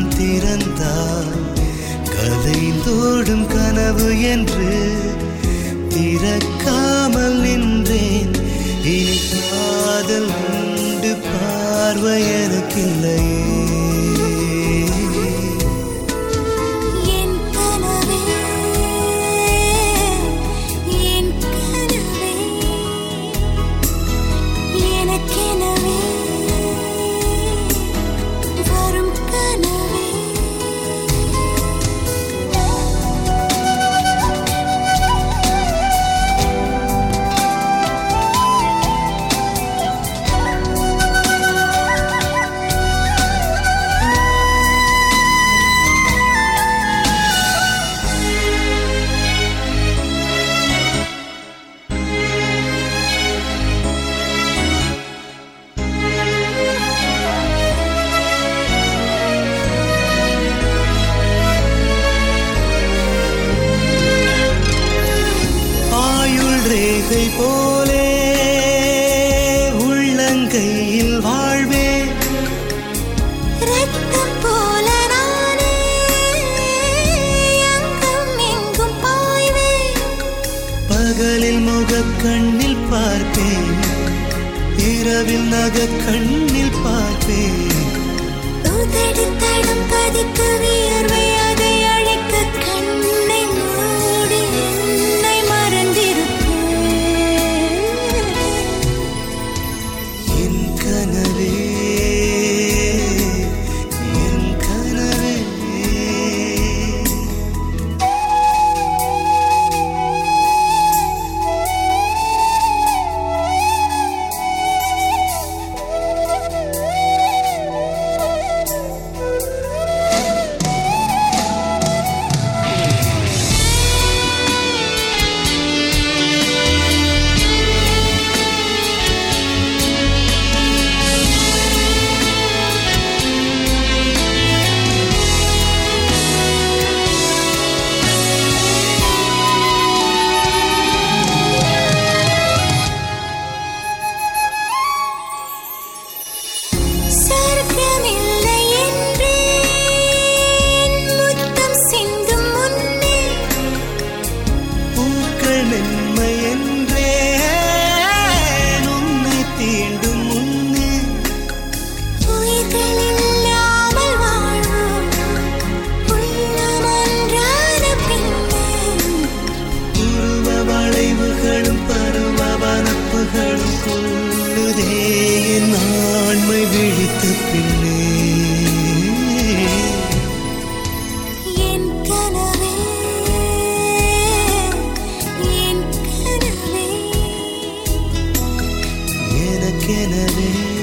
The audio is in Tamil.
கண்ணம் திறந்தால் கதைந்தோடும் கனவு என்று திறக்காமல் நின்றேன் இனி காதல் உண்டு பார்வை எனக்கில்லையே என் கனவே என் கனவே எனக்கெனவே வரும் கனவே ஆயுள் ரேகை போலே உள்ளங்கையில் வாழ்வேன் ரத்தம் போல நானே அங்கும் எங்கும் பாய்வேன் பகலில் முகக் கண்ணில் பார்ப்பேன் இரவில் நகக் கண்ணில் பார்ப்பேன் உதடு தடம் பதிக்க வியர்வை அதை அழைக்க கண்ணை மூடி என்னை மறந்திருப்பேன் என் கனவே என் கனவே சொர்க்கமில்லை என்றேன் முத்தம் சிந்தும் முன்னே பூக்கள் மென்மை என்றே உன்னை தீண்டும் முன்னே உயிர்கள் இல்லாமல் வாழ்வோம் உள்ளம் ஒன்றான பின்னே உருவ வளைவுகளும் பருவ வனப்புகளும் கொள்ளுதே என் ஆண்மை விழித்த பின்னே என் கனவே என் கனவே எனக்கெனவே